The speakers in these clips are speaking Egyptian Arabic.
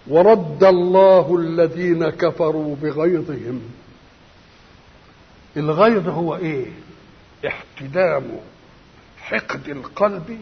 ورد الله الذين كفروا بغيظهم الغيظ هو ايه احتدام حقد القلب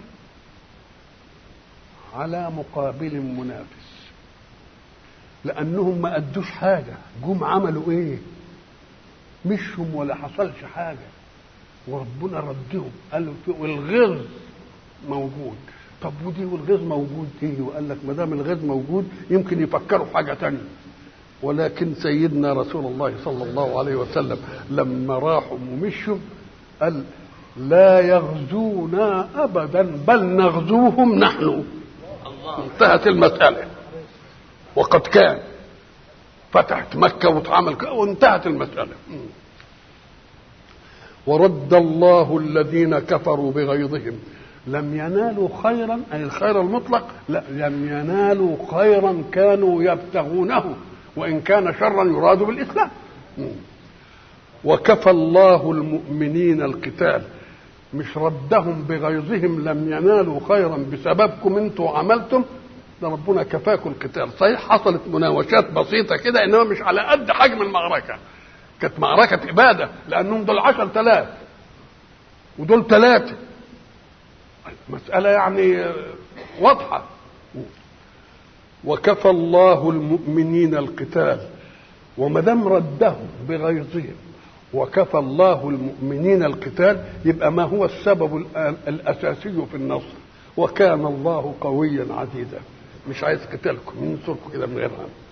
على مقابل منافس لانهم ما ادوش حاجه جم عملوا ايه مشهم ولا حصلش حاجه وربنا ردهم قال والغيظ موجود طب ودي والغيظ موجود ايه وقال لك ما دام الغيظ موجود يمكن يفكروا في حاجه تانية ولكن سيدنا رسول الله صلى الله عليه وسلم لما راحوا ومشوا قال لا يغزونا ابدا بل نغزوهم نحن انتهت المساله وقد كان فتحت مكه واتعمل وانتهت المساله ورد الله الذين كفروا بغيظهم لم ينالوا خيرا اي الخير المطلق لا لم ينالوا خيرا كانوا يبتغونه وان كان شرا يراد بالاسلام وكفى الله المؤمنين القتال مش ردهم بغيظهم لم ينالوا خيرا بسببكم انتوا عملتم ده ربنا كفاكم القتال صحيح حصلت مناوشات بسيطه كده انما مش على قد حجم المعركه كانت معركه اباده لانهم دول عشر تلاف ودول ثلاثه مسألة يعني واضحة وكفى الله المؤمنين القتال وما دام ردهم بغيظهم وكفى الله المؤمنين القتال يبقى ما هو السبب الأساسي في النصر وكان الله قويا عزيزا مش عايز قتالكم ينصركم كده من غير هم